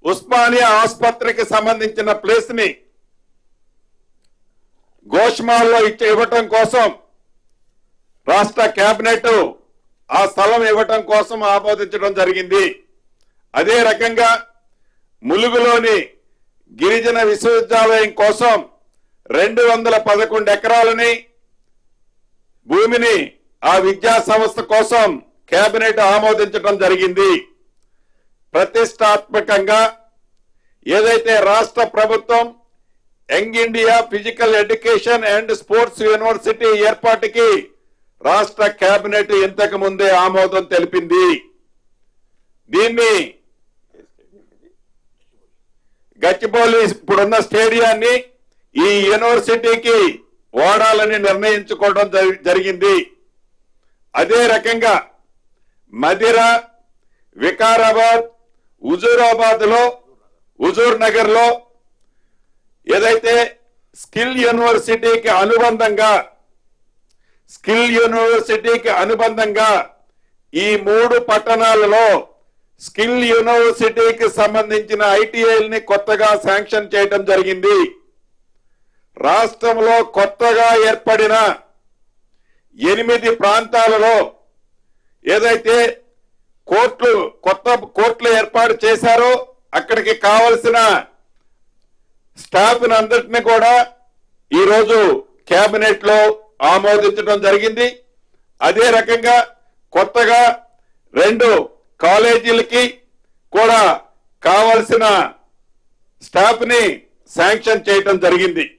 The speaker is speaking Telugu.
ఉస్మానియా ఆసుపత్రికి సంబంధించిన ప్లేస్ ని గోష్మాల్లో ఇచ్చి ఇవ్వటం కోసం రాష్ట్ర కేబినెట్ ఆ స్థలం ఇవ్వటం కోసం ఆమోదించడం జరిగింది అదే రకంగా ములుగులోని గిరిజన విశ్వవిద్యాలయం కోసం రెండు వందల పదకొండు ఎకరాలని భూమిని ఆ విద్యా సంస్థ కోసం కేబినెట్ ఆమోదించడం జరిగింది ప్రతిష్టాత్మకంగా ఏదైతే రాష్ట్ర ప్రభుత్వం young India physical education and sports university ఏర్పాటుకి రాష్ట్ర కేబినెట్ ఇంతకు ముందే ఆమోదం తెలిపింది దీన్ని గచ్చిబౌలి ఇప్పుడున్న స్టేడియాన్ని ఈ యూనివర్సిటీకి వాడాలని నిర్ణయించుకోవడం జరి- జరిగింది అదే రకంగా మదిర వికారాబాద్ హుజూరాబాద్ లో హుజూర్ నగర్ లో ఏదైతే స్కిల్ యూనివర్సిటీకి అనుబంధంగా స్కిల్ యూనివర్సిటీకి అనుబంధంగా ఈ మూడు పట్టణాలలో స్కిల్ యూనివర్సిటీకి సంబంధించిన ఐటీఐల్ని కొత్తగా శాంక్షన్ చేయడం జరిగింది రాష్ట్రంలో కొత్తగా ఏర్పడిన ఎనిమిది ప్రాంతాలలో ఏదైతే కోర్టులు కొత్త కోర్టులు ఏర్పాటు చేశారో అక్కడికి కావలసిన స్టాఫ్ అందరినీ కూడా ఈ రోజు కేబినెట్ లో ఆమోదించడం జరిగింది అదే రకంగా కొత్తగా రెండు కాలేజీలకి కూడా కావలసిన స్టాఫ్ ని శాంక్షన్ చేయటం జరిగింది